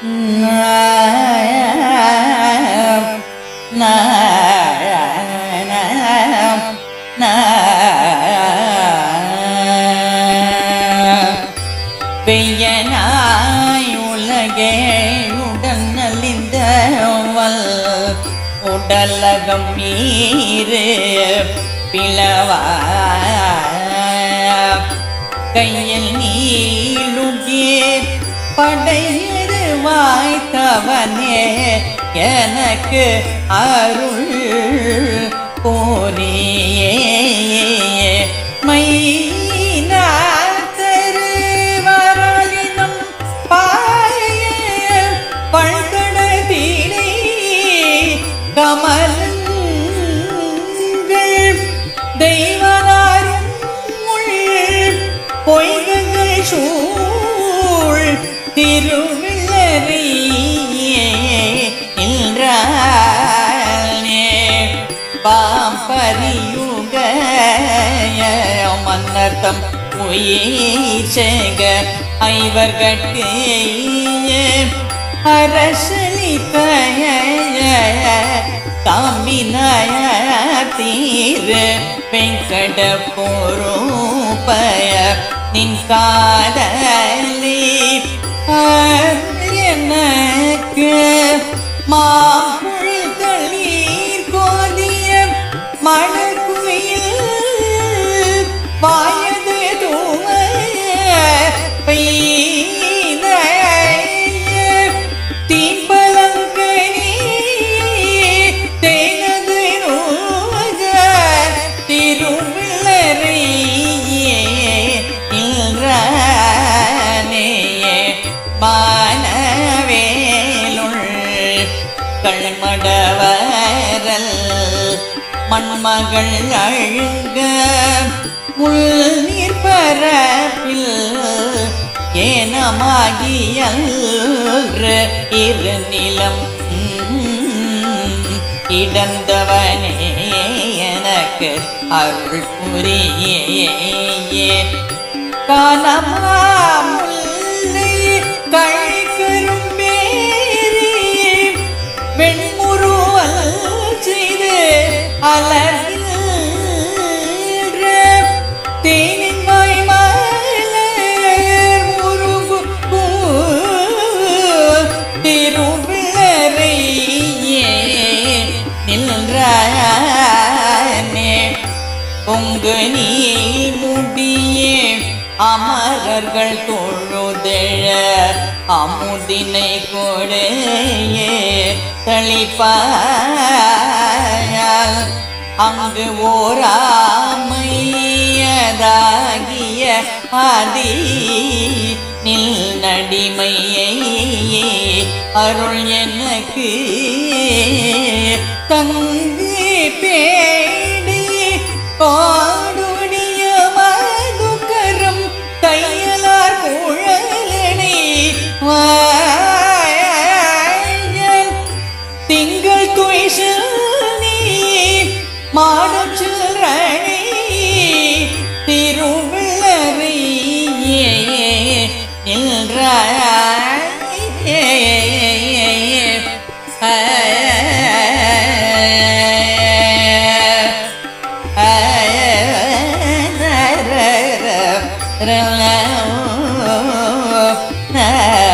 பெய்யனாய் உலகே உடன் நலிந்த வல் உடலகம் மீறு பிளவா கையில் நீளுகீர் படையரு வாய்த்தவனே எனக்கு அருள் போரியே மைனாத்தரு வரலினம் பாய பழ்கடதிலே கமலங்கள் தெய்வனாரும் உள் பொய்கங்கள் சூழ் திருவிழறியே இன்றானே பாம்பரியுக மன்னர்த்தம் உயிர் சேக ஐவர் கட்டிய அரசளித்த காம்பினாய தீரு வெங்கட பொறுப்பய நின் காதலி எனக்கு மாப்புழுதளீர் கோதிய மணக்குயில் வாயது தூம பெய்த தீம்பலங்கனி தேனது நூக திருவிழறியே இல்றானே மானவேலுள் கண்மடவரல் மண்மகள் அழுக உள் நீர் பரப்பில் ஏனமாகியல் இரு நிலம் இடந்தவனே எனக்கு அருள் புரியே காணமாமுல்லை கழிக்கரும் பேரி வெண்முருவல் செய்து அலர்கின்ற தேனின் வாய்மலர் முருகு திருவிழறையே நின்றானே பொங்கு நீ முடியே அமரர்கள் தொழுதெழ அமுதினை கொடையே தளிப்பாயால் அங்கு ஓராமையதாகிய ஆதி நில் நடிமையை அருள் எனக்கு தங்கு பேடி பாடுடைய மதுக்கரம் தையலார் குழலனை வாயல் திங்கள் துய்சனி மாடம் சில்லறை திருவிழறியே நின்றாய்